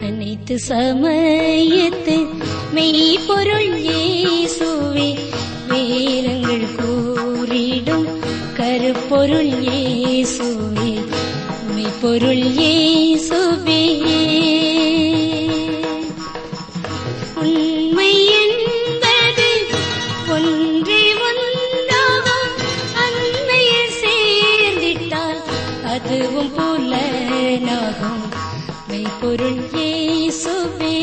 அனைத்து சமயத்து மெய்ப்பொருள் இயேசுவே வேதங்கள் கூறிடும் கருப்பொருள் இயேசுவே மெய்ப்பொருள் இயேசுவே உண்மை என்பது ஒன்றே ஒன்றாகும் அண்மையில் சேர்ந்திட்டால் அதுவும் புலனாகும் மெய்ப்பொருள் இயேசுவே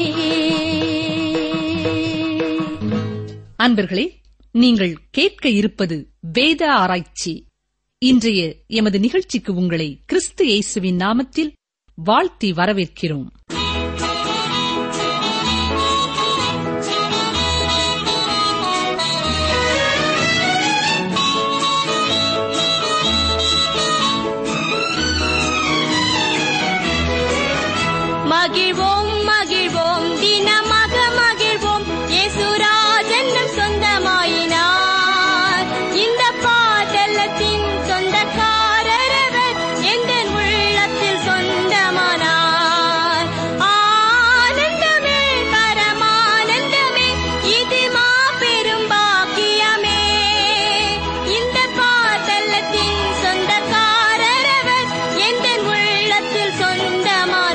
அன்பர்களே நீங்கள் கேட்க இருப்பது வேத ஆராய்ச்சி இன்றைய எமது நிகழ்ச்சிக்கு உங்களை கிறிஸ்து இயேசுவின் நாமத்தில் வாழ்த்தி வரவேற்கிறோம் மகிழ்வோம் மகிழ்வோம் தினமாக மகிழ்வோம் இயேசுராஜன் சொந்தமாயினார் இந்த பாடலத்தின் சொந்தக்காரரவர் எந்த உள்ளத்தில் சொந்தமானார் ஆனந்தமே பரமானந்தமே இது மாபெரும் பாக்கியமே இந்த பாடலத்தின் சொந்தக்காரரவர் எந்த உள்ளத்தில் சொந்தமானார்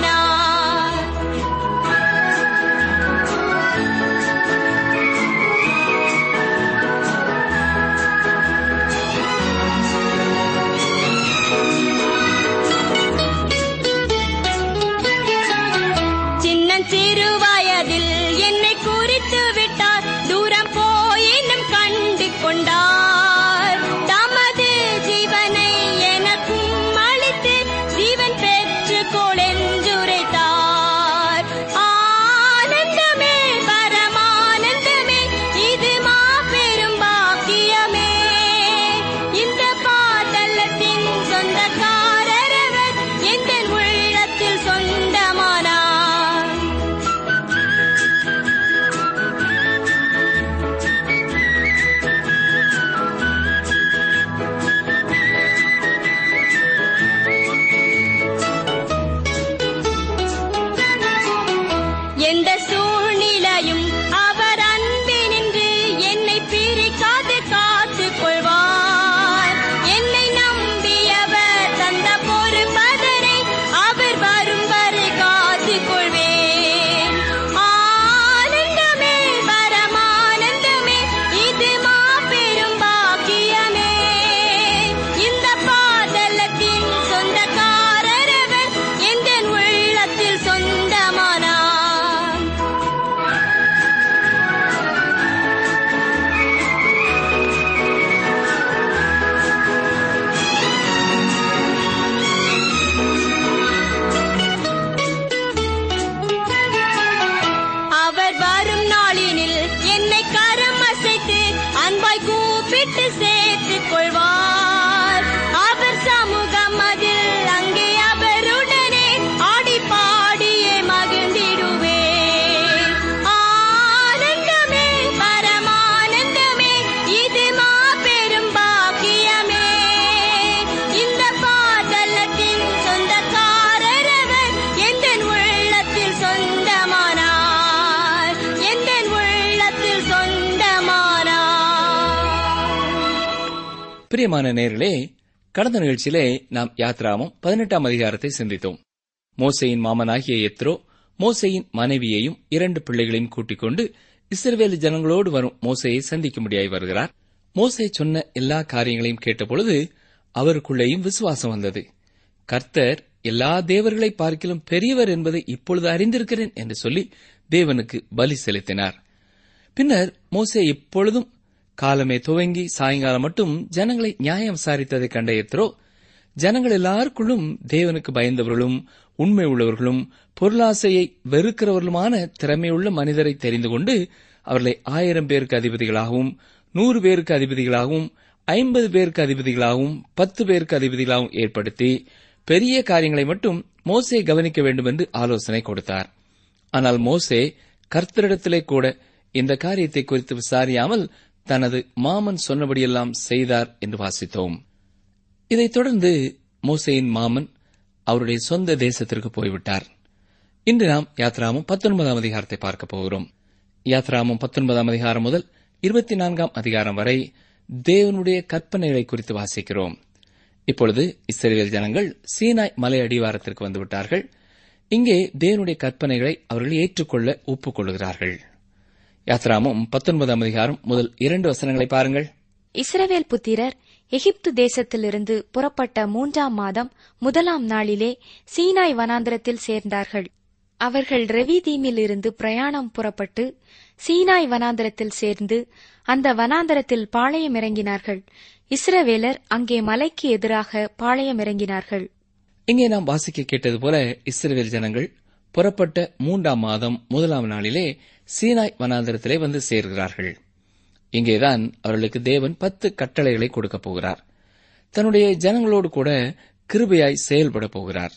சின்னஞ்சிறு வயதில் என்னை குறித்து விட்டார் தூரம் போயினும் கண்டு கொண்டார் தமது ஜீவனை எனக்கும் அளித்து ஜீவன் பெற்று கொளென்றுரைத்தார் ஆனந்தமே பரமானந்தமே இது மாபெரும் பாக்கியமே இந்த பாதலத்தின் சொந்தக்காரரவர் எந்த உள்ளத்தில் சொந்தமானார் எந்த சூழ்நிலையும் அவர் அன்பினின்று என்னை பிரிக்காது காத்துக் கொள்வார் என்னை நம்பியவர் தந்த பொறுப்பதனை அவர் வரும் வரை காத்துக் கொள்வேன் ஆனந்தமே பரமானந்தமே இது மாபெரும் பாக்கியமே இந்த பாதலத்தின் சொந்தக்காரரவர் எந்த உள்ளத்தில் சொந்தமானார் அவர் வரும் நாளினில் என்னை கரம் அசைத்து அன்பாய் கூப்பிட்டு சேர்த்துக் கொள்வார் அவர் சமூகம் அதில் அங்கே அவருடனே ஆடி பாடியே மகிழ்ந்திடுவேன் ஆனந்தமே பரமானந்தமே இது மாபெரும் பாக்கியமே இந்த பாதலத்தின் சொந்தக்காரரவர் எந்த உள்ளத்தில் சொந்தமானார் எந்த உள்ளத்தில் சொந்தமானார் பிரியமான நேர்களே கடந்த நிகழ்ச்சியிலே நாம் யாத்ராமம் பதினெட்டாம் அதிகாரத்தை சிந்தித்தோம் மோசையின் மாமனாகிய எத்ரோ மோசையின் மனைவியையும் இரண்டு பிள்ளைகளையும் கூட்டிக் கொண்டு இஸ்ரவேல் ஜனங்களோடு வரும் மோசையை சந்திக்கும்படியாய் வருகிறார் மோசே சொன்ன எல்லா காரியங்களையும் கேட்டபொழுது அவருக்குள்ளேயும் விசுவாசம் வந்தது கர்த்தர் எல்லா தேவர்களை பார்க்கிலும் பெரியவர் என்பதை இப்பொழுது அறிந்திருக்கிறேன் என்று சொல்லி தேவனுக்கு பலி செலுத்தினார் பின்னர் மோசே எப்பொழுதும் காலமே துவங்கி சாயங்காலம் மட்டும் ஜனங்களை நியாயம் விசாரித்ததை கண்ட எத்ரோ ஜனங்கள் எல்லாருக்குள்ளும் தேவனுக்கு பயந்தவர்களும் உண்மை உள்ளவர்களும் பொருளாசையை வெறுக்கிறவர்களுமான திறமையுள்ள மனிதரை தெரிந்து கொண்டு அவர்களை ஆயிரம் பேருக்கு அதிபதிகளாகவும் நூறு பேருக்கு அதிபதிகளாகவும் ஐம்பது பேருக்கு அதிபதிகளாகவும் பத்து பேருக்கு அதிபதிகளாகவும் ஏற்படுத்தி பெரிய காரியங்களை மட்டும் மோசே கவனிக்க வேண்டும் என்று ஆலோசனை கொடுத்தார் ஆனால் மோசே கர்த்தரிடத்திலே கூட இந்த காரியத்தை குறித்து விசாரியாமல் தனது மாமன் சொன்னபடியெல்லாம் செய்தார் என்று வாசித்தோம் இதைத் தொடர்ந்து மோசேயின் மாமன் அவருடைய சொந்த தேசத்திற்கு போய்விட்டார் இன்று நாம் யாத்ராமும் பத்தொன்பதாம் அதிகாரத்தை பார்க்க போகிறோம் யாத்ராமும் பத்தொன்பதாம் அதிகாரம் முதல் இருபத்தி நான்காம் அதிகாரம் வரை தேவனுடைய கற்பனைகளை குறித்து வாசிக்கிறோம் இப்பொழுது இஸ்ரேல் ஜனங்கள் சீனாய் மலை அடிவாரத்திற்கு வந்துவிட்டார்கள் இங்கே தேவனுடைய கற்பனைகளை அவர்கள் ஏற்றுக்கொள்ள ஒப்புக்கொள்கிறார்கள் யாத்ராமும் பத்தொன்பதாம் அதிகாரம் முதல் இரண்டு வசனங்களை பாருங்கள் இஸ்ரவேல் புத்திரர் எகிப்து தேசத்திலிருந்து புறப்பட்ட மூன்றாம் மாதம் முதலாம் நாளிலே சீனாய் வனாந்திரத்தில் சேர்ந்தார்கள் அவர்கள் ரெவிதீமிலிருந்து பிரயாணம் புறப்பட்டு சீனாய் வனாந்திரத்தில் சேர்ந்து அந்த வனாந்தரத்தில் பாளையம் இறங்கினார்கள் இஸ்ரவேலர் அங்கே மலைக்கு எதிராக பாளையம் இறங்கினார்கள் இங்கே நாம் வாசிக்க கேட்டது போல இஸ்ரேல் ஜனங்கள் புறப்பட்ட மூன்றாம் மாதம் முதலாம் நாளிலே சீனாய் வனாந்தரத்திலே வந்து சேர்கிறார்கள் இங்கேதான் அவர்களுக்கு தேவன் பத்து கட்டளைகளை கொடுக்கப் போகிறார் தன்னுடைய ஜனங்களோடு கூட கிருபையாய் செயல்பட போகிறார்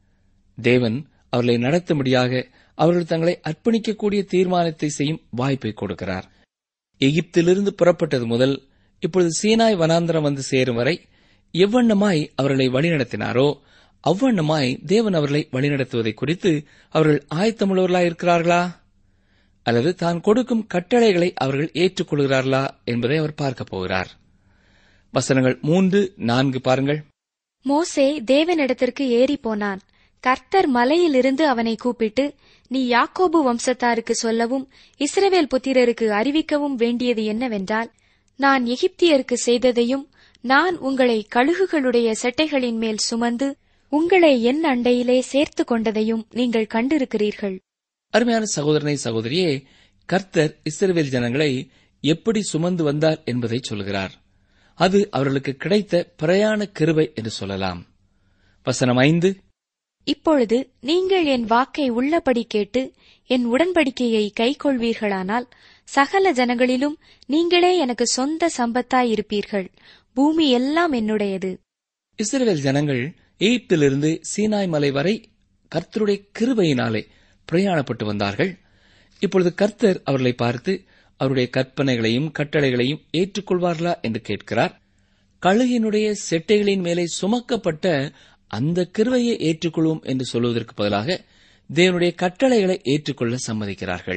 தேவன் அவர்களை நடத்தும்படியாக அவர்கள் தங்களை அர்ப்பணிக்கக்கூடிய தீர்மானத்தை செய்யும் வாய்ப்பை கொடுக்கிறார் எகிப்திலிருந்து புறப்பட்டது முதல் இப்பொழுது சீனாய் வனாந்தரம் வந்து சேரும் வரை எவ்வண்ணமாய் அவர்களை வழிநடத்தினாரோ அவ்வண்ணமாய் தேவன் அவர்களை வழிநடத்துவதை குறித்து அவர்கள் ஆயத்தமுள்ளவர்களாய் இருக்கிறார்களா அல்லது தான் கொடுக்கும் கட்டளைகளை அவர்கள் ஏற்றுக்கொள்கிறார்களா என்பதை அவர் பார்க்கப் போகிறார் வசனங்கள் மூன்று நான்கு பாருங்கள் மோசே தேவனிடத்திற்கு ஏறி போனான் கர்த்தர் மலையிலிருந்து அவனை கூப்பிட்டு நீ யாக்கோபு வம்சத்தாருக்கு சொல்லவும் இஸ்ரவேல் புத்திரருக்கு அறிவிக்கவும் வேண்டியது என்னவென்றால் நான் எகிப்தியருக்கு செய்ததையும் நான் உங்களை கழுகுகளுடைய செட்டைகளின் மேல் சுமந்து உங்களை என் அண்டையிலே சேர்த்து கொண்டதையும் நீங்கள் கண்டிருக்கிறீர்கள் அருமையான சகோதரனை சகோதரியே கர்த்தர் இஸ்ரவேல் ஜனங்களை எப்படி சுமந்து வந்தார் என்பதை சொல்கிறார் அது அவர்களுக்கு கிடைத்த பிரயாண கிருபை என்று சொல்லலாம் வசனம் ஐந்து இப்பொழுது நீங்கள் என் வாக்கை உள்ளபடி கேட்டு என் உடன்படிக்கையை கைக்கொள்வீர்களானால் சகல ஜனங்களிலும் நீங்களே எனக்கு சொந்த சம்பத்தாயிருப்பீர்கள் பூமி எல்லாம் என்னுடையது இஸ்ரவேல் ஜனங்கள் எகிப்திலிருந்து சீனாய் மலை வரை கர்த்தருடைய கிருபையினாலே பிரயாணப்பட்டு வந்தார்கள் இப்பொழுது கர்த்தர் அவர்களை பார்த்து அவருடைய கற்பனைகளையும் கட்டளைகளையும் ஏற்றுக்கொள்வார்களா என்று கேட்கிறார் கழுகினுடைய செட்டைகளின் மேலே சுமக்கப்பட்ட அந்த கிருவையை ஏற்றுக்கொள்வோம் என்று சொல்வதற்கு பதிலாக தேவனுடைய கட்டளைகளை ஏற்றுக்கொள்ள சம்மதிக்கிறார்கள்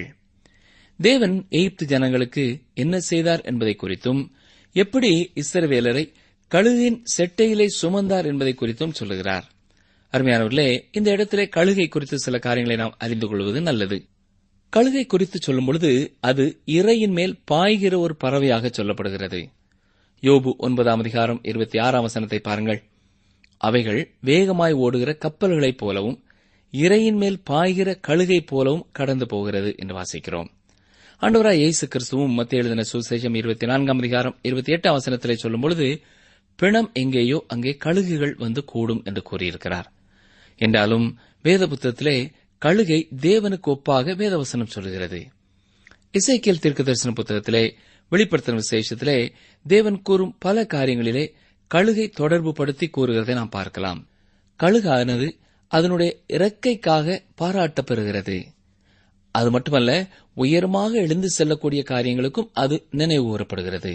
தேவன் எகிப்து ஜனங்களுக்கு என்ன செய்தார் என்பதை குறித்தும் எப்படி இஸ்ரவேலரை கழுகின் செட்டையிலே சுமந்தார் என்பதை குறித்தும் சொல்லுகிறார் அருமையானவர்களே இந்த இடத்திலே கழுகை குறித்து சில காரியங்களை நாம் அறிந்து கொள்வது நல்லது கழுகை குறித்து சொல்லும் பொழுது அது இறையின் மேல் பாய்கிற ஒரு பறவையாக சொல்லப்படுகிறது யோபு ஒன்பதாம் அதிகாரம் இருபத்தி ஆறாம் வசனத்தை பாருங்கள் அவைகள் வேகமாய் ஓடுகிற கப்பல்களைப் போலவும் இறையின் மேல் பாய்கிற கழுகை போலவும் கடந்து போகிறது என்று வாசிக்கிறோம் ஆண்டவராய் இயேசு கிறிஸ்துவும் மத்திய எழுதின சுசேஷம் இருபத்தி நான்காம் அதிகாரம் இருபத்தி எட்டாம் வசனத்திலே சொல்லும் பொழுது பிணம் எங்கேயோ அங்கே கழுகுகள் வந்து கூடும் என்று கூறியிருக்கிறார் என்றாலும் வேத புத்தகத்திலே கழுகை தேவனுக்கு ஒப்பாக வேதவசனம் சொல்கிறது இசைக்கியல் தீர்க்க தரிசன புத்தகத்திலே வெளிப்படுத்தின விசேஷத்திலே தேவன் கூறும் பல காரியங்களிலே கழுகை தொடர்பு படுத்தி கூறுகிறதை நாம் பார்க்கலாம் கழுகானது அதனுடைய இறக்கைக்காக பாராட்டப் பெறுகிறது அது மட்டுமல்ல உயரமாக எழுந்து செல்லக்கூடிய காரியங்களுக்கும் அது நினைவு கூறப்படுகிறது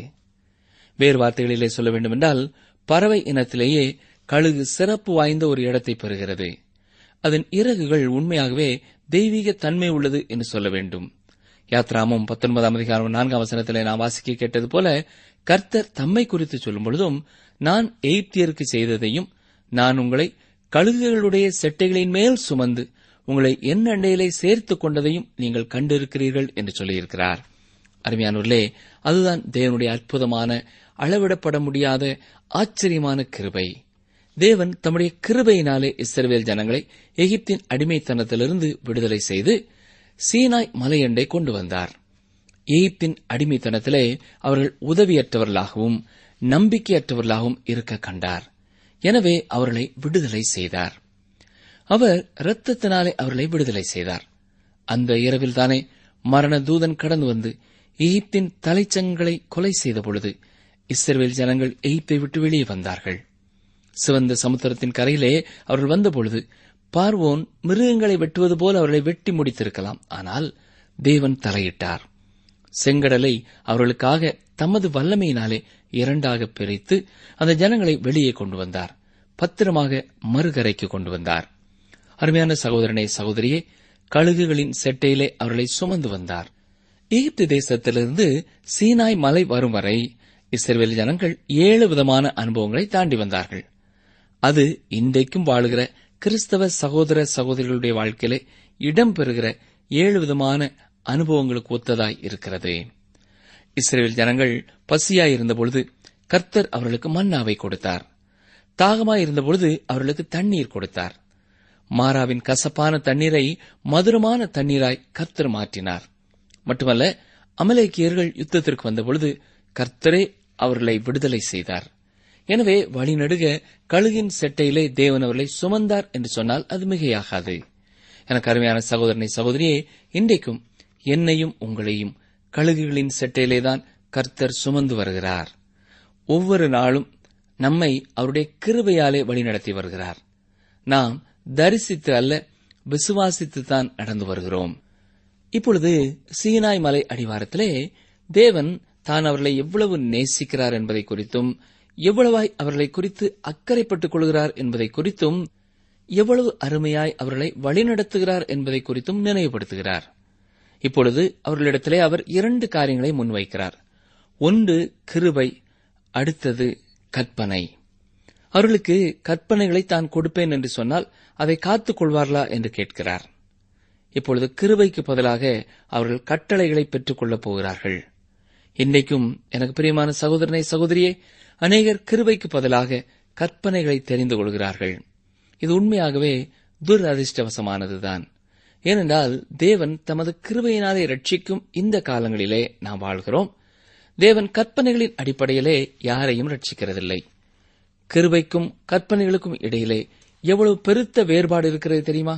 வேறு வார்த்தைகளிலே சொல்ல வேண்டுமென்றால் பறவை இனத்திலேயே கழுகு சிறப்பு வாய்ந்த ஒரு இடத்தை பெறுகிறது அதன் இறகுகள் உண்மையாகவே தெய்வீக தன்மை உள்ளது என்று சொல்ல வேண்டும் யாத்ராமும் பத்தொன்பதாம் அதிகாரம் நான்காம் வசனத்திலே நாம் வாசிக்க கேட்டது போல கர்த்தர் தம்மை குறித்து சொல்லும் பொழுதும் நான் எய்ப்தியருக்கு செய்ததையும் நான் உங்களை கழுகுகளுடைய செட்டைகளின் மேல் சுமந்து உங்களை என் அண்டையிலே சேர்த்துக் கொண்டதையும் நீங்கள் கண்டிருக்கிறீர்கள் என்று சொல்லியிருக்கிறார் அருமையானூர்களே அதுதான் தேவனுடைய அற்புதமான அளவிடப்பட முடியாத ஆச்சரியமான கிருபை தேவன் தம்முடைய கிருபையினாலே இஸ்ரவேல் ஜனங்களை எகிப்தின் அடிமைத்தனத்திலிருந்து விடுதலை செய்து சீனாய் மலையண்டை கொண்டு வந்தார் எகிப்தின் அடிமைத்தனத்திலே அவர்கள் உதவியற்றவர்களாகவும் நம்பிக்கையற்றவர்களாகவும் இருக்க கண்டார் எனவே அவர்களை விடுதலை செய்தார் அவர் இரத்தத்தினாலே அவர்களை விடுதலை செய்தார் அந்த இரவில்தானே மரண தூதன் கடந்து வந்து எகிப்தின் தலைச்சங்களை கொலை செய்த பொழுது இஸ்ரவேல் ஜனங்கள் எகிப்தை விட்டு வெளியே வந்தார்கள் சிவந்த சமுத்திரத்தின் கரையிலே அவர்கள் வந்தபொழுது பார்வோன் மிருகங்களை வெட்டுவது போல அவர்களை வெட்டி முடித்திருக்கலாம் ஆனால் தேவன் தலையிட்டார் செங்கடலை அவர்களுக்காக தமது வல்லமையினாலே இரண்டாக பிரித்து அந்த ஜனங்களை வெளியே கொண்டு வந்தார் பத்திரமாக மறுகரைக்கு கொண்டு வந்தார் அருமையான சகோதரனே சகோதரியே கழுகுகளின் செட்டையிலே அவர்களை சுமந்து வந்தார் எகிப்து தேசத்திலிருந்து சீனாய் மலை வரும் வரை இஸ்ரேல் ஜனங்கள் ஏழு விதமான அனுபவங்களை தாண்டி வந்தார்கள் அது இன்றைக்கும் வாழுகிற கிறிஸ்தவ சகோதர சகோதரிகளுடைய வாழ்க்கையிலே இடம்பெறுகிற ஏழு விதமான அனுபவங்களுக்கு ஒத்ததாய் இருக்கிறது இஸ்ரேல் ஜனங்கள் பசியாய் இருந்தபொழுது கர்த்தர் அவர்களுக்கு மன்னாவை கொடுத்தார் தாகமாய் இருந்தபொழுது அவர்களுக்கு தண்ணீர் கொடுத்தார் மாறாவின் கசப்பான தண்ணீரை மதுரமான தண்ணீராய் கர்த்தர் மாற்றினார் மட்டுமல்ல அமலேக்கியர்கள் யுத்தத்திற்கு வந்தபொழுது கர்த்தரே அவர்களை விடுதலை செய்தார் எனவே வழிநடுக கழுகின் செட்டையிலே தேவன் அவர்களை சுமந்தார் என்று சொன்னால் அது மிகையாகாது எனக்கு அருமையான சகோதரனை சகோதரியே இன்றைக்கும் என்னையும் உங்களையும் கழுகுகளின் செட்டையிலேதான் கர்த்தர் சுமந்து வருகிறார் ஒவ்வொரு நாளும் நம்மை அவருடைய கிருபையாலே வழிநடத்தி வருகிறார் நாம் தரிசித்து அல்ல விசுவாசித்துத்தான் நடந்து வருகிறோம் இப்பொழுது சீனாய் மலை அடிவாரத்திலே தேவன் தான் அவர்களை எவ்வளவு நேசிக்கிறார் என்பதை குறித்தும் எவ்வளவாய் அவர்களை குறித்து அக்கறைப்பட்டுக் கொள்கிறார் என்பதை குறித்தும் எவ்வளவு அருமையாய் அவர்களை வழிநடத்துகிறார் என்பதை குறித்தும் நினைவுபடுத்துகிறார் இப்பொழுது அவர்களிடத்திலே அவர் இரண்டு காரியங்களை முன்வைக்கிறார் ஒன்று கிருபை அடுத்தது கற்பனை அவர்களுக்கு கற்பனைகளை தான் கொடுப்பேன் என்று சொன்னால் அதை காத்துக் கொள்வார்களா என்று கேட்கிறார் இப்பொழுது கிருபைக்கு பதிலாக அவர்கள் கட்டளைகளை பெற்றுக் கொள்ளப் போகிறார்கள் இன்றைக்கும் எனக்கு பிரியமான சகோதரனை சகோதரியே அநேகர் கிருபைக்கு பதிலாக கற்பனைகளை தெரிந்து கொள்கிறார்கள் இது உண்மையாகவே துரதிர்ஷ்டவசமானதுதான் ஏனென்றால் தேவன் தமது கிருபையினாலே ரட்சிக்கும் இந்த காலங்களிலே நாம் வாழ்கிறோம் தேவன் கற்பனைகளின் அடிப்படையிலே யாரையும் ரட்சிக்கிறதில்லை கிருபைக்கும் கற்பனைகளுக்கும் இடையிலே எவ்வளவு பெருத்த வேறுபாடு இருக்கிறது தெரியுமா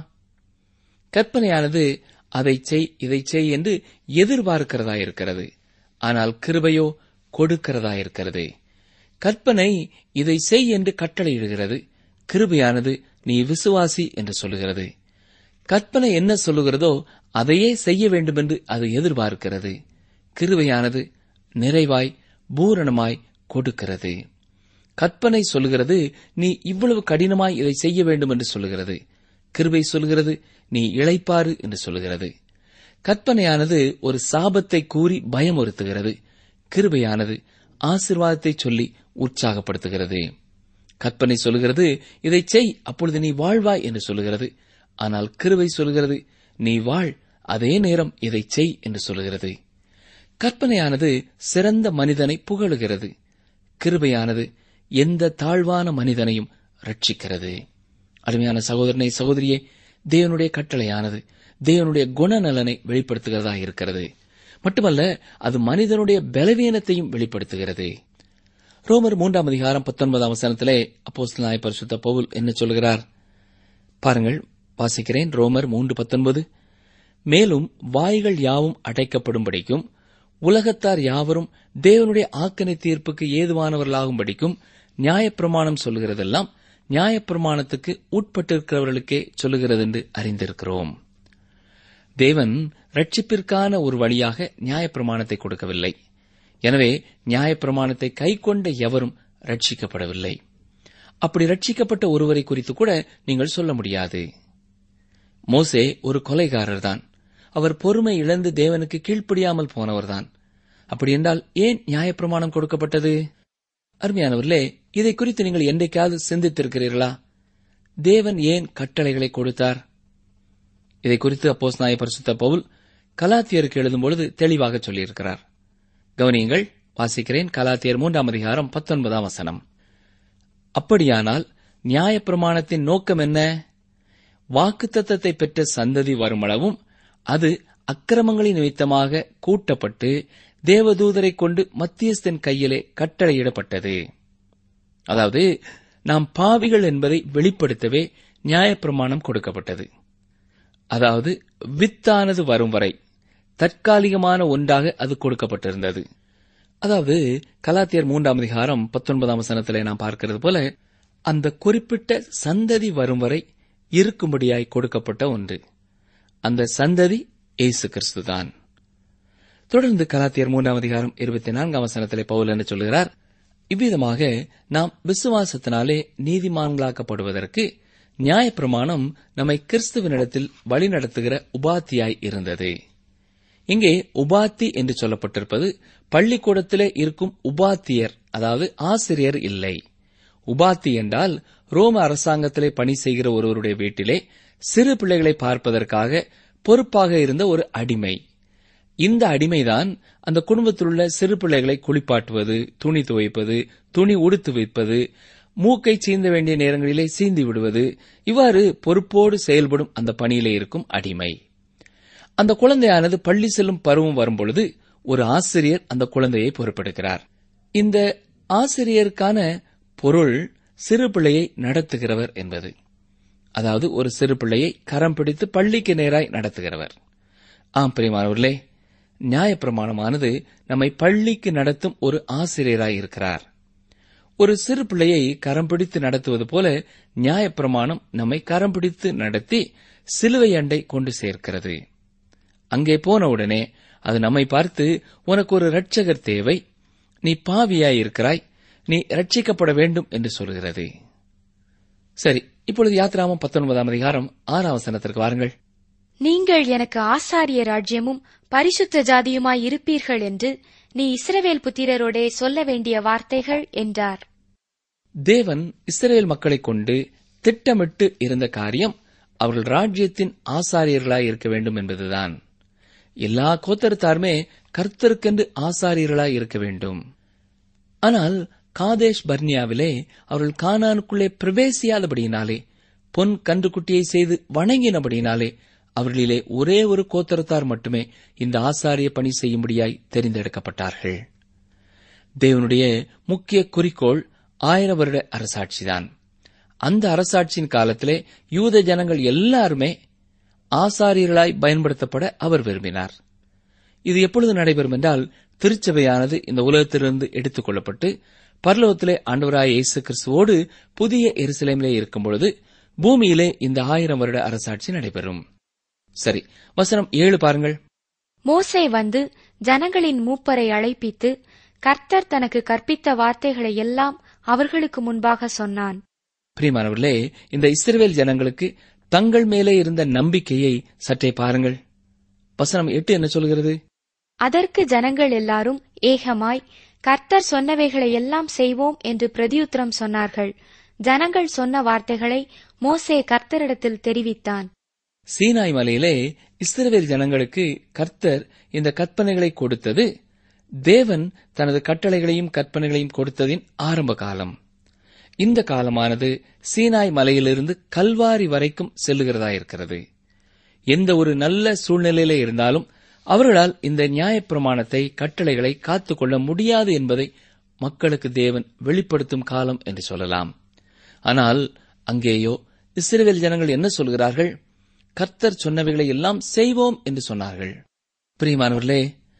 கற்பனையானது அதை செய் இதை செய் என்று எதிர்பார்க்கிறதா இருக்கிறது ஆனால் கிருபையோ கொடுக்கிறதா இருக்கிறது கற்பனை இதை செய் என்று கட்டளையிடுகிறது கிருபையானது நீ விசுவாசி என்று சொல்லுகிறது கற்பனை என்ன சொல்லுகிறதோ அதையே செய்ய வேண்டும் என்று அது எதிர்பார்க்கிறது கிருபையானது நிறைவாய் பூரணமாய் கொடுக்கிறது கற்பனை சொல்லுகிறது நீ இவ்வளவு கடினமாய் இதை செய்ய வேண்டும் என்று சொல்லுகிறது கிருபை சொல்லுகிறது நீ இளைப்பாறு என்று சொல்லுகிறது கற்பனையானது ஒரு சாபத்தை கூறி பயமுறுத்துகிறது கிருபையானது ஆசிர்வாதத்தை சொல்லி உற்சாகப்படுத்துகிறது கற்பனை சொல்லுகிறது இதை செய் அப்பொழுது நீ வாழ்வாய் என்று சொல்லுகிறது ஆனால் கிருபை சொல்கிறது நீ வாழ் அதே நேரம் இதை செய் என்று சொல்லுகிறது கற்பனையானது சிறந்த மனிதனை புகழுகிறது கிருபையானது எந்த தாழ்வான மனிதனையும் ரட்சிக்கிறது அருமையான சகோதரனை சகோதரியே தேவனுடைய கட்டளையானது தேவனுடைய குணநலனை வெளிப்படுத்துகிறதா இருக்கிறது மட்டுமல்ல அது மனிதனுடைய பலவீனத்தையும் வெளிப்படுத்துகிறது ரோமர் மூன்றாம் அதிகாரம் பத்தொன்பதாம் வசனத்திலே அப்போஸ்தலனாய பரிசுத்த பவுல் என்ன சொல்கிறார் பாருங்கள் வாசிக்கிறேன் ரோமர் மூன்று பத்தொன்பது மேலும் வாய்கள் யாவும் அடைக்கப்படும்படிக்கும் உலகத்தார் யாவரும் தேவனுடைய ஆக்கனை தீர்ப்புக்கு ஏதுவானவர்களாகும்படிக்கும் நியாயப்பிரமாணம் சொல்லுகிறதெல்லாம் நியாயப்பிரமாணத்துக்கு உட்பட்டிருக்கிறவர்களுக்கே சொல்லுகிறது என்று அறிந்திருக்கிறோம் தேவன் ரட்சிப்பிற்கான ஒரு வழியாக நியாயப்பிரமாணத்தை கொடுக்கவில்லை எனவே நியாயப்பிரமாணத்தை கைக்கொண்ட எவரும் ரட்சிக்கப்படவில்லை அப்படி ரட்சிக்கப்பட்ட ஒருவரை குறித்து கூட நீங்கள் சொல்ல முடியாது மோசே ஒரு கொலைகாரர் தான் அவர் பொறுமை இழந்து தேவனுக்கு கீழ்ப்படியாமல் போனவர்தான் அப்படி என்றால் ஏன் நியாயப்பிரமாணம் கொடுக்கப்பட்டது அருமையானவர்களே இதை குறித்து நீங்கள் என்றைக்காவது சிந்தித்திருக்கிறீர்களா தேவன் ஏன் கட்டளைகளை கொடுத்தார் இதை குறித்து அப்போஸ் நாய பரிசுத்த பவுல் கலாத்தியருக்கு எழுதும்பொழுது தெளிவாக சொல்லியிருக்கிறார் கவனியுங்கள் வாசிக்கிறேன் கலாத்தியர் மூன்றாம் அதிகாரம் பத்தொன்பதாம் வசனம் அப்படியானால் நியாயப்பிரமாணத்தின் நோக்கம் என்ன வாக்குத்தத்தத்தை பெற்ற சந்ததி வருமளவும் அது அக்கிரமங்களின் நிமித்தமாக கூட்டப்பட்டு தேவதூதரை கொண்டு மத்தியஸ்தன் கையிலே கட்டளையிடப்பட்டது அதாவது நாம் பாவிகள் என்பதை வெளிப்படுத்தவே நியாயப்பிரமாணம் கொடுக்கப்பட்டது அதாவது வித்தானது வரும் வரை தற்காலிகமான ஒன்றாக அது கொடுக்கப்பட்டிருந்தது அதாவது கலாத்தியர் மூன்றாம் அதிகாரம் பத்தொன்பதாம் வசனத்திலே நாம் பார்க்கிறது போல அந்த குறிப்பிட்ட சந்ததி வரும் வரை இருக்கும்படியாய் கொடுக்கப்பட்ட ஒன்று அந்த சந்ததி இயேசு கிறிஸ்துதான் தொடர்ந்து கலாத்தியர் மூன்றாம் அதிகாரம் இருபத்தி நான்காம் வசனத்திலே பவுல் என்று சொல்கிறார் இவ்விதமாக நாம் விசுவாசத்தினாலே நீதிமான்களாக்கப்படுவதற்கு நியாயப்பிரமாணம் நம்மை கிறிஸ்துவனிடத்தில் வழிநடத்துகிற உபாத்தியாய் இருந்தது இங்கே உபாத்தி என்று சொல்லப்பட்டிருப்பது பள்ளிக்கூடத்திலே இருக்கும் உபாத்தியர் அதாவது ஆசிரியர் இல்லை உபாத்தி என்றால் ரோம அரசாங்கத்திலே பணி செய்கிற ஒருவருடைய வீட்டிலே சிறு பிள்ளைகளை பார்ப்பதற்காக பொறுப்பாக இருந்த ஒரு அடிமை இந்த அடிமைதான் அந்த குடும்பத்தில் உள்ள சிறு பிள்ளைகளை குளிப்பாட்டுவது துணி துவைப்பது துணி உடுத்து வைப்பது மூக்கை சீந்த வேண்டிய நேரங்களிலே சீந்தி விடுவது இவ்வாறு பொறுப்போடு செயல்படும் அந்த பணியிலே இருக்கும் அடிமை அந்த குழந்தையானது பள்ளி செல்லும் பருவம் வரும்பொழுது ஒரு ஆசிரியர் அந்த குழந்தையை பொறுப்பெடுக்கிறார் இந்த ஆசிரியருக்கான பொருள் சிறு பிள்ளையை நடத்துகிறவர் என்பது அதாவது ஒரு சிறு பிள்ளையை கரம் பிடித்து பள்ளிக்கு நேராய் நடத்துகிறவர் ஆம் பிரியமானவர்களே நியாயப்பிரமாணமானது நம்மை பள்ளிக்கு நடத்தும் ஒரு ஆசிரியராய் இருக்கிறார் ஒரு சிறு பிள்ளையை கரம் பிடித்து நடத்துவது போல நியாயப்பிரமாணம் நம்மை கரம் பிடித்து நடத்தி சிலுவை அண்டை கொண்டு சேர்க்கிறது அங்கே போனவுடனே அது நம்மை பார்த்து உனக்கு ஒரு இரட்சகர் தேவை நீ பாவியாய் இருக்கிறாய் நீ ரட்சிக்கப்பட வேண்டும் என்று சொல்கிறது சரி இப்பொழுது யாத்ராமம் பத்தொன்பதாம் அதிகாரம் ஆறாம் வசனத்திற்கு வாருங்கள் நீங்கள் எனக்கு ஆசாரிய ராஜ்யமும் பரிசுத்த ஜாதியுமாய் இருப்பீர்கள் என்று நீ இஸ்ரவேல் புத்திரரோடே சொல்ல வேண்டிய வார்த்தைகள் என்றார் தேவன் இஸ்ரேல் மக்களைக் கொண்டு திட்டமிட்டு இருந்த காரியம் அவர்கள் ராஜ்யத்தின் ஆசாரியர்களாய் இருக்க வேண்டும் என்பதுதான் எல்லா கோத்தரத்தாருமே கர்த்தருக்கென்று ஆசாரியர்களாய் இருக்க வேண்டும் ஆனால் காதேஷ் பர்னியாவிலே அவர்கள் கானானுக்குள்ளே பிரவேசியாதபடியினாலே பொன் கன்றுக்குட்டியை செய்து வணங்கினபடியினாலே அவர்களிலே ஒரே ஒரு கோத்தரத்தார் மட்டுமே இந்த ஆசாரிய பணி செய்யும்படியாய் தெரிந்தெடுக்கப்பட்டார்கள் தேவனுடைய முக்கிய குறிக்கோள் ஆயிரம் வருட அரசாட்சிதான் அந்த அரசாட்சியின் காலத்திலே யூத ஜனங்கள் எல்லாருமே ஆசாரியர்களாய் பயன்படுத்தப்பட அவர் விரும்பினார் இது எப்பொழுது நடைபெறும் என்றால் திருச்சபையானது இந்த உலகத்திலிருந்து எடுத்துக் கொள்ளப்பட்டு பரலோகத்திலே ஆண்டவராய் இயேசு கிறிஸ்துவோடு புதிய எருசலேமிலே இருக்கும் பொழுது பூமியிலே இந்த ஆயிரம் வருட அரசாட்சி நடைபெறும் சரி வசனம் ஏழு பாருங்கள் மோசே வந்து ஜனங்களின் மூப்பரை அழைப்பித்து கர்த்தர் தனக்கு கற்பித்த வார்த்தைகளை எல்லாம் அவர்களுக்கு முன்பாக சொன்னான் பிரியமானவர்களே இந்த இஸ்ரவேல் ஜனங்களுக்கு தங்கள் மேலே இருந்த நம்பிக்கையை சற்றே பாருங்கள் வசனம் எட்டு என்ன சொல்கிறது அதற்கு ஜனங்கள் எல்லாரும் ஏகமாய் கர்த்தர் சொன்னவைகளை எல்லாம் செய்வோம் என்று பிரதியுத்தரம் சொன்னார்கள் ஜனங்கள் சொன்ன வார்த்தைகளை மோசே கர்த்தரிடத்தில் தெரிவித்தான் சீனாய் மலையிலே இஸ்ரவேல் ஜனங்களுக்கு கர்த்தர் இந்த கற்பனைகளை கொடுத்தது தேவன் தனது கட்டளைகளையும் கற்பனைகளையும் கொடுத்ததின் ஆரம்ப காலம் இந்த காலமானது சீனாய் மலையிலிருந்து கல்வாரி வரைக்கும் செல்லுகிறதாயிருக்கிறது எந்த ஒரு நல்ல சூழ்நிலையிலே இருந்தாலும் அவர்களால் இந்த நியாயப்பிரமாணத்தை கட்டளைகளை காத்துக்கொள்ள முடியாது என்பதை மக்களுக்கு தேவன் வெளிப்படுத்தும் காலம் என்று சொல்லலாம் ஆனால் அங்கேயோ இஸ்ரவேல் ஜனங்கள் என்ன சொல்கிறார்கள் கர்த்தர் சொன்னவைகளை எல்லாம் செய்வோம் என்று சொன்னார்கள் பிரியமானவர்களே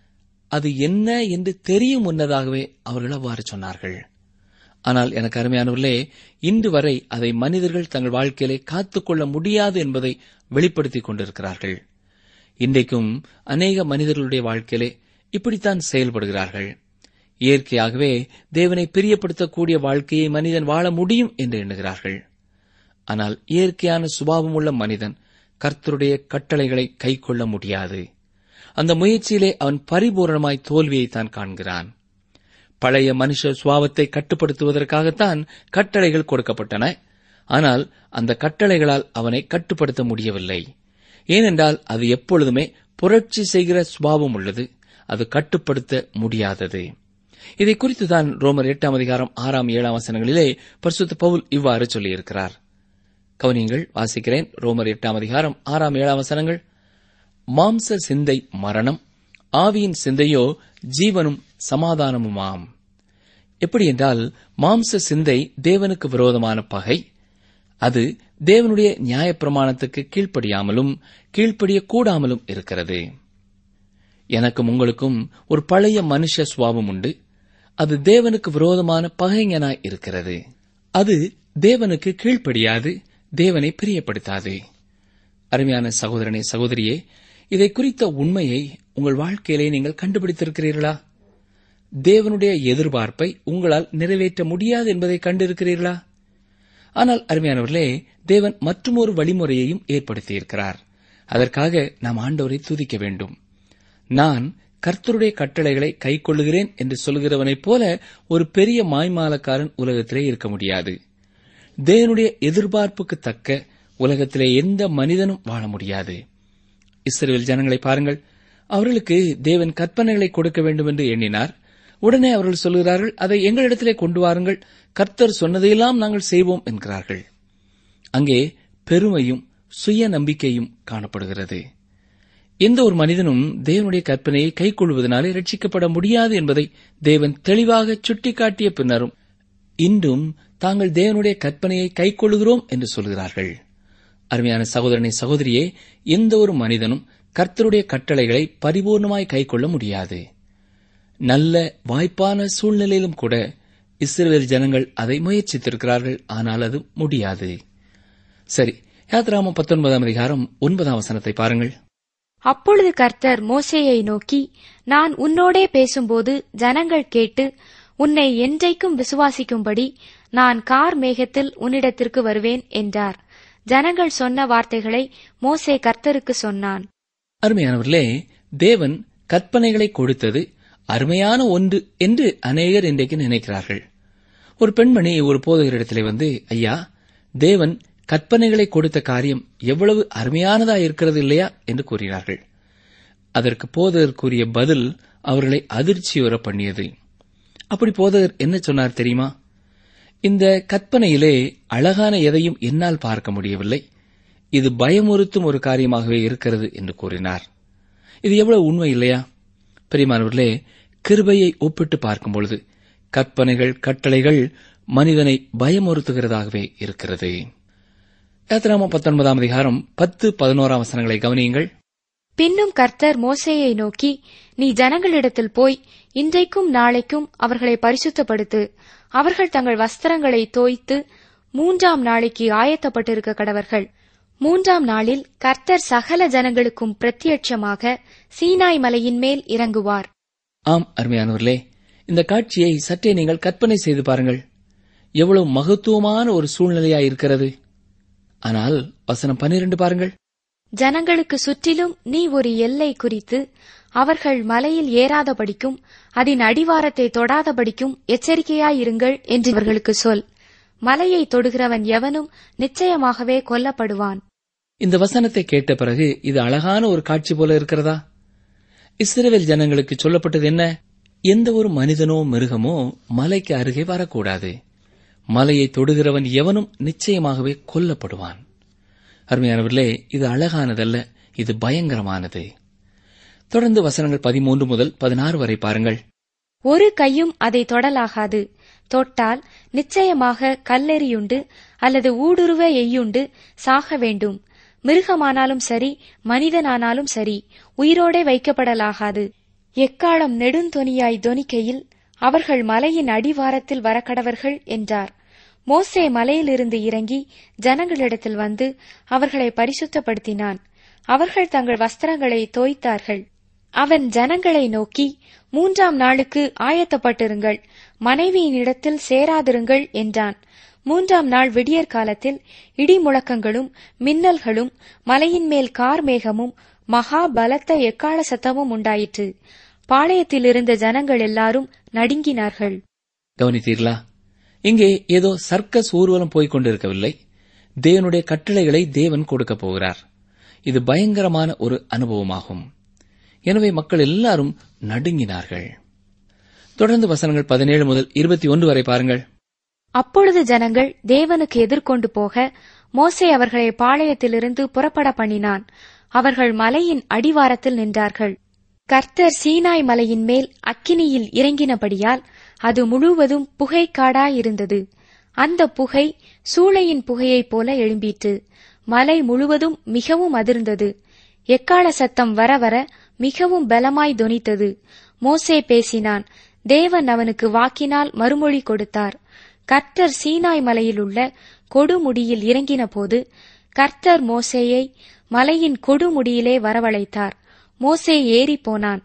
அது என்ன என்று தெரியும் முன்னதாகவே அவர்கள் அவ்வாறு சொன்னார்கள் ஆனால் எனக்கு அருமையானவர்களே இன்று வரை அதை மனிதர்கள் தங்கள் வாழ்க்கையிலே காத்துக்கொள்ள முடியாது என்பதை வெளிப்படுத்திக் கொண்டிருக்கிறார்கள் இன்றைக்கும் அநேக மனிதர்களுடைய வாழ்க்கையிலே இப்படித்தான் செயல்படுகிறார்கள் இயற்கையாகவே தேவனை பிரியப்படுத்தக்கூடிய வாழ்க்கையை மனிதன் வாழ முடியும் என்று எண்ணுகிறார்கள் ஆனால் இயற்கையான சுபாவம் உள்ள மனிதன் கர்த்தருடைய கட்டளைகளை கைக்கொள்ள முடியாது அந்த முயற்சியிலே அவன் பரிபூரணமாய் தோல்வியை தான் காண்கிறான் பழைய மனுஷ சுவாவத்தை கட்டுப்படுத்துவதற்காகத்தான் கட்டளைகள் கொடுக்கப்பட்டன ஆனால் அந்த கட்டளைகளால் அவனை கட்டுப்படுத்த முடியவில்லை ஏனென்றால் அது எப்பொழுதுமே புரட்சி செய்கிற சுபாவம் உள்ளது அது கட்டுப்படுத்த முடியாதது இதை குறித்துதான் ரோமர் எட்டாம் அதிகாரம் ஆறாம் ஏழாம் வசனங்களிலே பரிசுத்த பவுல் இவ்வாறு சொல்லியிருக்கிறார் கவனியங்கள் வாசிக்கிறேன் ரோமர் எட்டாம் அதிகாரம் ஆறாம் ஏழாம் வசனங்கள் மாம்ச சிந்தை மரணம் ஆவியின் சிந்தையோ ஜீவனும் சமாதானமுமாம் எப்படி என்றால் மாம்ச சிந்தை தேவனுக்கு விரோதமான பகை அது தேவனுடைய நியாயப்பிரமாணத்துக்கு கீழ்ப்படியாமலும் கீழ்ப்படிய கூடாமலும் இருக்கிறது எனக்கும் உங்களுக்கும் ஒரு பழைய மனுஷ சுவாபம் உண்டு அது தேவனுக்கு விரோதமான பகைஞனாய் இருக்கிறது அது தேவனுக்கு கீழ்ப்படியாது தேவனை பிரியப்படுத்தாது அருமையான சகோதரனே சகோதரியே இதை குறித்த உண்மையை உங்கள் வாழ்க்கையிலே நீங்கள் கண்டுபிடித்திருக்கிறீர்களா தேவனுடைய எதிர்பார்ப்பை உங்களால் நிறைவேற்ற முடியாது என்பதை கண்டிருக்கிறீர்களா ஆனால் அருமையானவர்களே தேவன் மற்றுமொரு வழிமுறையையும் ஏற்படுத்தியிருக்கிறார் அதற்காக நாம் ஆண்டவரை துதிக்க வேண்டும் நான் கர்த்தருடைய கட்டளைகளை கைக்கொள்ளுகிறேன் என்று சொல்கிறவனைப் போல ஒரு பெரிய மாய்மாலக்காரன் உலகத்திலே இருக்க முடியாது தேவனுடைய எதிர்பார்ப்புக்கு தக்க உலகத்திலே எந்த மனிதனும் வாழ முடியாது இஸ்ரேல் ஜனங்களை பாருங்கள் அவர்களுக்கு தேவன் கற்பனைகளை கொடுக்க வேண்டும் என்று எண்ணினார் உடனே அவர்கள் சொல்கிறார்கள் அதை எங்களிடத்திலே கொண்டு வாருங்கள் கர்த்தர் சொன்னதையெல்லாம் நாங்கள் செய்வோம் என்கிறார்கள் அங்கே பெருமையும் சுய நம்பிக்கையும் காணப்படுகிறது எந்த ஒரு மனிதனும் தேவனுடைய கற்பனையை கைக்கொள்வதனாலே ரட்சிக்கப்பட முடியாது என்பதை தேவன் தெளிவாக சுட்டிக்காட்டிய பின்னரும் இன்றும் தாங்கள் தேவனுடைய கற்பனையை கைக்கொள்கிறோம் என்று சொல்கிறார்கள் அருமையான சகோதரனை சகோதரியே எந்த ஒரு மனிதனும் கர்த்தருடைய கட்டளைகளை பரிபூர்ணமாய் கைக்கொள்ள முடியாது நல்ல வாய்ப்பான சூழ்நிலையிலும் கூட இஸ்ரேல் ஜனங்கள் அதை முயற்சித்திருக்கிறார்கள் ஆனால் அது முடியாது சரி யாத்ராமம் பத்தொன்பதாம் அதிகாரம் ஒன்பதாம் வசனத்தை பாருங்கள் அப்பொழுது கர்த்தர் மோசேயை நோக்கி நான் உன்னோடே பேசும்போது ஜனங்கள் கேட்டு உன்னை என்றைக்கும் விசுவாசிக்கும்படி நான் கார் மேகத்தில் உன்னிடத்திற்கு வருவேன் என்றார் ஜனங்கள் சொன்ன வார்த்தைகளை மோசே கர்த்தருக்கு சொன்னான் அருமையானவர்களே தேவன் கற்பனைகளை கொடுத்தது அருமையான ஒன்று என்று அநேகர் இன்றைக்கு நினைக்கிறார்கள் ஒரு பெண்மணி ஒரு போதகரிடத்திலே வந்து ஐயா தேவன் கற்பனைகளை கொடுத்த காரியம் எவ்வளவு அருமையானதா இருக்கிறது இல்லையா என்று கூறினார்கள் அதற்கு போதகர் கூறிய பதில் அவர்களை அதிர்ச்சியுற பண்ணியது அப்படி போதகர் என்ன சொன்னார் தெரியுமா இந்த கற்பனையிலே அழகான எதையும் என்னால் பார்க்க முடியவில்லை இது பயமுறுத்தும் ஒரு காரியமாகவே இருக்கிறது என்று கூறினார் இது எவ்வளவு உண்மை இல்லையா பெரியமானவர்களே கிருபையை ஒப்பிட்டு பார்க்கும் பொழுது கற்பனைகள் கட்டளைகள் மனிதனை பயமுறுத்துகிறதாகவே இருக்கிறது யாத்திராம பத்தொன்பதாம் அதிகாரம் பத்து பதினோராம் வசனங்களை கவனியுங்கள் பின்னும் கர்த்தர் மோசேயை நோக்கி நீ ஜனங்களிடத்தில் போய் இன்றைக்கும் நாளைக்கும் அவர்களை பரிசுத்தப்படுத்து அவர்கள் தங்கள் வஸ்திரங்களை தோய்த்து மூன்றாம் நாளைக்கு ஆயத்தப்பட்டிருக்க கடவர்கள் மூன்றாம் நாளில் கர்த்தர் சகல ஜனங்களுக்கும் பிரத்யட்சமாக சீனாய் மலையின் மேல் இறங்குவார் ஆம் அருமையானவர்களே இந்த காட்சியை சற்றே நீங்கள் கற்பனை செய்து பாருங்கள் எவ்வளவு மகத்துவமான ஒரு சூழ்நிலையாய் இருக்கிறது ஆனால் வசனம் பன்னிரண்டு பாருங்கள் ஜனங்களுக்கு சுற்றிலும் நீ ஒரு எல்லை குறித்து அவர்கள் மலையில் ஏறாதபடிக்கும் அதன் அடிவாரத்தை தொடாதபடிக்கும் எச்சரிக்கையாயிருங்கள் என்று இவர்களுக்கு சொல் மலையை தொடுகிறவன் எவனும் நிச்சயமாகவே கொல்லப்படுவான் இந்த வசனத்தை கேட்ட பிறகு இது அழகான ஒரு காட்சி போல இருக்கிறதா இஸ்ரேல் ஜனங்களுக்கு சொல்லப்பட்டது என்ன எந்த ஒரு மனிதனோ மிருகமோ மலைக்கு அருகே வரக்கூடாது மலையை தொடுகிறவன் எவனும் நிச்சயமாகவே கொல்லப்படுவான் அருமையானவர்களே இது அழகானதல்ல இது பயங்கரமானது தொடர்ந்து வசனங்கள் பதிமூன்று முதல் பதினாறு வரை பாருங்கள் ஒரு கையும் அதை தொடலாகாது தொட்டால் நிச்சயமாக கல்லெறியுண்டு அல்லது ஊடுருவ எய்யுண்டு சாக வேண்டும் மிருகமானாலும் சரி மனிதனானாலும் சரி உயிரோடே வைக்கப்படலாகாது எக்காலம் நெடுந்தொனியாய் தொனிக்கையில் அவர்கள் மலையின் அடிவாரத்தில் வரக்கடவர்கள் என்றார் மோசே மலையிலிருந்து இறங்கி ஜனங்களிடத்தில் வந்து அவர்களை பரிசுத்தப்படுத்தினான் அவர்கள் தங்கள் வஸ்திரங்களை தோய்த்தார்கள் அவன் ஜனங்களை நோக்கி மூன்றாம் நாளுக்கு ஆயத்தப்பட்டிருங்கள் மனைவியினிடத்தில் சேராதிருங்கள் என்றான் மூன்றாம் நாள் விடியற் காலத்தில் இடி முழக்கங்களும் மின்னல்களும் மலையின் மேல் கார்மேகமும் மகா பலத்த எக்கால சத்தமும் உண்டாயிற்று பாளையத்தில் இருந்த ஜனங்கள் எல்லாரும் நடுங்கினார்கள் கவனித்தீர்களா இங்கே ஏதோ சர்க்கஸ் ஊர்வலம் போய்க் கொண்டிருக்கவில்லை தேவனுடைய கட்டளைகளை தேவன் கொடுக்கப் போகிறார் இது பயங்கரமான ஒரு அனுபவமாகும் எனவே மக்கள் எல்லாரும் நடுங்கினார்கள் தொடர்ந்து வசனங்கள் பதினேழு முதல் இருபத்தி ஒன்று வரை பாருங்கள் அப்பொழுது ஜனங்கள் தேவனுக்கு எதிர்கொண்டு போக மோசே அவர்களை பாளையத்திலிருந்து புறப்பட பண்ணினான் அவர்கள் மலையின் அடிவாரத்தில் நின்றார்கள் கர்த்தர் சீனாய் மலையின் மேல் அக்கினியில் இறங்கினபடியால் அது முழுவதும் புகைக்காடாயிருந்தது அந்த புகை சூளையின் புகையைப் போல எழும்பிற்று மலை முழுவதும் மிகவும் அதிர்ந்தது எக்கால சத்தம் வர வர மிகவும் பலமாய் தொனித்தது மோசே பேசினான் தேவன் அவனுக்கு வாக்கினால் மறுமொழி கொடுத்தார் கர்த்தர் சீனாய் மலையில் உள்ள கொடுமுடியில் இறங்கினபோது கர்த்தர் மோசேயை மலையின் கொடுமுடியிலே வரவழைத்தார் மோசே ஏறி போனான்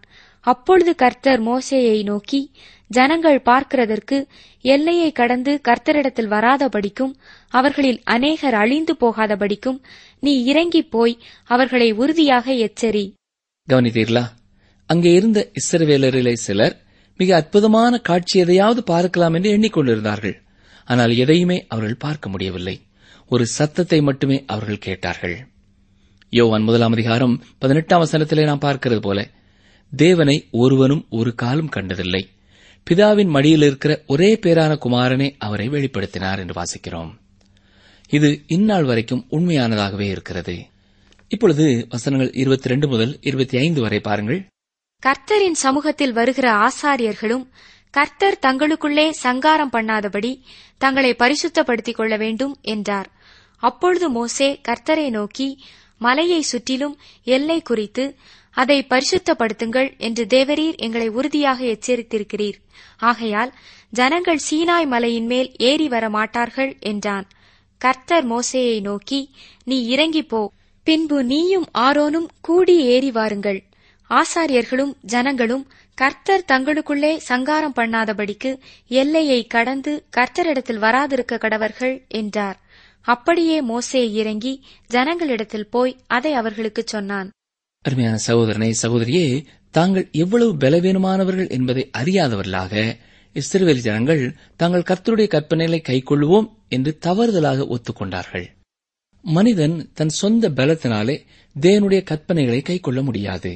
அப்பொழுது கர்த்தர் மோசேயை நோக்கி ஜனங்கள் பார்க்கிறதற்கு எல்லையை கடந்து கர்த்தரிடத்தில் வராதபடிக்கும் அவர்களில் அநேகர் அழிந்து போகாதபடிக்கும் நீ இறங்கிப் போய் அவர்களை உறுதியாக எச்சரி கவனித்தீர்களா அங்கே இருந்த இஸ்ரவேலரிலே சிலர் மிக அற்புதமான காட்சி எதையாவது பார்க்கலாம் என்று எண்ணிக்கொண்டிருந்தார்கள் ஆனால் எதையுமே அவர்கள் பார்க்க முடியவில்லை ஒரு சத்தத்தை மட்டுமே அவர்கள் கேட்டார்கள் யோவான் முதலாம் அதிகாரம் பதினெட்டாம் வசனத்திலே நாம் பார்க்கிறது போல தேவனை ஒருவனும் ஒரு காலம் கண்டதில்லை பிதாவின் மடியில் இருக்கிற ஒரே பேரான குமாரனே அவரை வெளிப்படுத்தினார் என்று வாசிக்கிறோம் இது இந்நாள் வரைக்கும் உண்மையானதாகவே இருக்கிறது இப்பொழுது வசனங்கள் இருபத்தி ரெண்டு முதல் இருபத்தி ஐந்து வரை பாருங்கள் கர்த்தரின் சமூகத்தில் வருகிற ஆசாரியர்களும் கர்த்தர் தங்களுக்குள்ளே சங்காரம் பண்ணாதபடி தங்களை பரிசுத்தப்படுத்திக் கொள்ள வேண்டும் என்றார் அப்பொழுது மோசே கர்த்தரை நோக்கி மலையை சுற்றிலும் எல்லை குறித்து அதை பரிசுத்தப்படுத்துங்கள் என்று தேவரீர் எங்களை உறுதியாக எச்சரித்திருக்கிறீர் ஆகையால் ஜனங்கள் சீனாய் மலையின் மேல் ஏறி வர மாட்டார்கள் என்றான் கர்த்தர் மோசேயை நோக்கி நீ இறங்கிப் போ பின்பு நீயும் ஆரோனும் கூடி ஏறி வாருங்கள் ஆசாரியர்களும் ஜனங்களும் கர்த்தர் தங்களுக்குள்ளே சங்காரம் பண்ணாதபடிக்கு எல்லையை கடந்து கர்த்தரிடத்தில் வராதிருக்க கடவர்கள் என்றார் அப்படியே மோசே இறங்கி ஜனங்களிடத்தில் போய் அதை அவர்களுக்குச் சொன்னான் அருமையான சகோதரனை சகோதரியே தாங்கள் எவ்வளவு பலவீனமானவர்கள் என்பதை அறியாதவர்களாக இஸ்ரவேல் ஜனங்கள் தாங்கள் கர்த்தருடைய கற்பனைகளை கைக்கொள்வோம் என்று தவறுதலாக ஒத்துக்கொண்டார்கள் மனிதன் தன் சொந்த பலத்தினாலே தேவனுடைய கற்பனைகளை கைக்கொள்ள முடியாது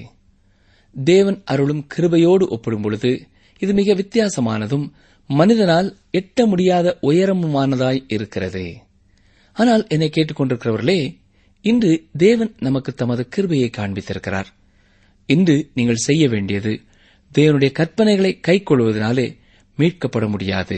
தேவன் அருளும் கிருபையோடு ஒப்பிடும் பொழுது இது மிக வித்தியாசமானதும் மனிதனால் எட்ட முடியாத உயரமுமானதாய் இருக்கிறது ஆனால் என்னை கேட்டுக்கொண்டிருக்கிறவர்களே இன்று தேவன் நமக்கு தமது கிருபையை காண்பித்திருக்கிறார் இன்று நீங்கள் செய்ய வேண்டியது தேவனுடைய கற்பனைகளை கைக்கொள்வதனாலே மீட்கப்பட முடியாது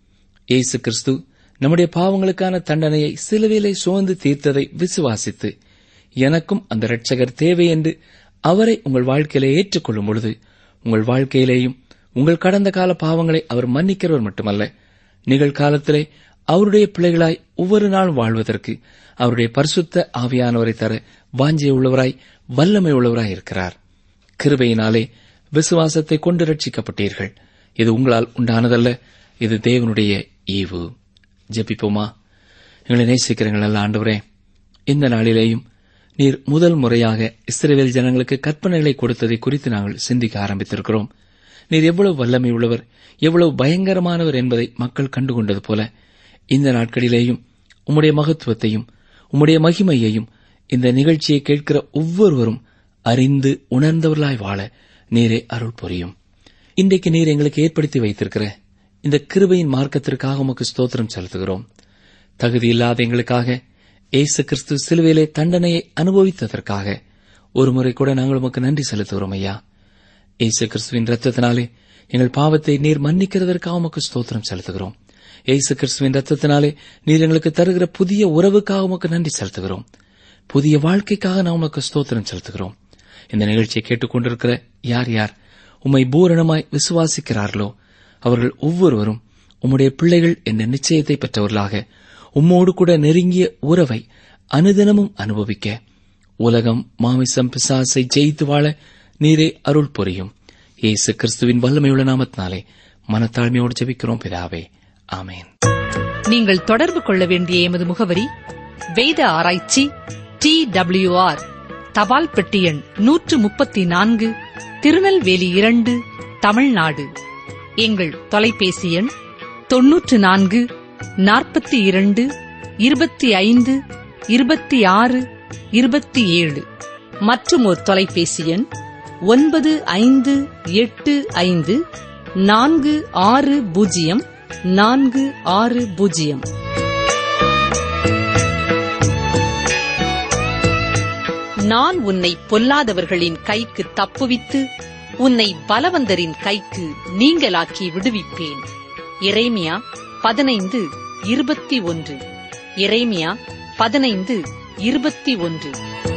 இயேசு கிறிஸ்து நம்முடைய பாவங்களுக்கான தண்டனையை சிலுவையிலே சுமந்து தீர்த்ததை விசுவாசித்து எனக்கும் அந்த இரட்சகர் தேவை என்று அவரை உங்கள் வாழ்க்கையிலே ஏற்றுக்கொள்ளும் பொழுது உங்கள் வாழ்க்கையிலேயும் உங்கள் கடந்த கால பாவங்களை அவர் மன்னிக்கிறவர் மட்டுமல்ல நிகழ்காலத்திலே அவருடைய பிள்ளைகளாய் ஒவ்வொரு நாளும் வாழ்வதற்கு அவருடைய பரிசுத்த ஆவியானவரை தர வாஞ்சை உள்ளவராய் வல்லமை உள்ளவராய் இருக்கிறார் கிருபையினாலே விசுவாசத்தை கொண்டு ரட்சிக்கப்பட்டீர்கள் இது உங்களால் உண்டானதல்ல இது தேவனுடைய ஈவு ஜெபிப்போமா எங்களை நேசிக்கிறீங்கள் நல்ல ஆண்டவரே இந்த நாளிலேயும் நீர் முதல் முறையாக இஸ்ரேல் ஜனங்களுக்கு கற்பனைகளை கொடுத்ததை குறித்து நாங்கள் சிந்திக்க ஆரம்பித்திருக்கிறோம் நீர் எவ்வளவு வல்லமை உள்ளவர் எவ்வளவு பயங்கரமானவர் என்பதை மக்கள் கண்டுகொண்டது போல இந்த நாட்களிலேயும் உம்முடைய மகத்துவத்தையும் உம்முடைய மகிமையையும் இந்த நிகழ்ச்சியை கேட்கிற ஒவ்வொருவரும் அறிந்து உணர்ந்தவர்களாய் வாழ நீரே அருள் புரியும் இன்றைக்கு நீர் எங்களுக்கு ஏற்படுத்தி வைத்திருக்கிற இந்த கிருபையின் மார்க்கத்திற்காக உமக்கு ஸ்தோத்திரம் செலுத்துகிறோம் தகுதி இல்லாத எங்களுக்காக இயேசு கிறிஸ்து சிலுவையிலே தண்டனையை அனுபவித்ததற்காக ஒருமுறை கூட நாங்கள் உமக்கு நன்றி செலுத்துகிறோம் ஐயா இயேசு கிறிஸ்துவின் ரத்தத்தினாலே எங்கள் பாவத்தை நீர் மன்னிக்கிறதற்காக உமக்கு ஸ்தோத்திரம் செலுத்துகிறோம் இயேசு கிறிஸ்துவின் ரத்தத்தினாலே நீர் எங்களுக்கு தருகிற புதிய உறவுக்காக உமக்கு நன்றி செலுத்துகிறோம் புதிய வாழ்க்கைக்காக நான் உமக்கு ஸ்தோத்திரம் செலுத்துகிறோம் இந்த நிகழ்ச்சியை கேட்டுக்கொண்டிருக்கிற யார் யார் உம்மை பூரணமாய் விசுவாசிக்கிறார்களோ அவர்கள் ஒவ்வொருவரும் உம்முடைய பிள்ளைகள் என்ற நிச்சயத்தை பெற்றவர்களாக உம்மோடு கூட நெருங்கிய உறவை அனுதினமும் அனுபவிக்க உலகம் மாமிசம் பிசாசை ஜெயித்து வாழ நீரே அருள் புரியும் இயேசு கிறிஸ்துவின் வல்லமையுள்ள நாமத்தினாலே மனத்தாழ்மையோடு ஜெபிக்கிறோம் பிதாவே ஆமேன் நீங்கள் தொடர்பு கொள்ள வேண்டிய எமது முகவரி வேத ஆராய்ச்சி டி ஆர் தபால் பெட்டி எண் நூற்று முப்பத்தி நான்கு திருநெல்வேலி இரண்டு தமிழ்நாடு எங்கள் தொலைபேசி எண் தொன்னூற்று நான்கு நாற்பத்தி இரண்டு இருபத்தி ஐந்து இருபத்தி ஆறு இருபத்தி ஏழு மற்றும் ஒரு தொலைபேசி எண் ஒன்பது ஐந்து எட்டு ஐந்து நான்கு ஆறு பூஜ்ஜியம் நான்கு ஆறு பூஜ்ஜியம் நான் உன்னை பொல்லாதவர்களின் கைக்கு தப்புவித்து உன்னை பலவந்தரின் கைக்கு நீங்களாக்கி விடுவிப்பேன் எரேமியா பதினைந்து இருபத்தி ஒன்று எரேமியா பதினைந்து இருபத்தி ஒன்று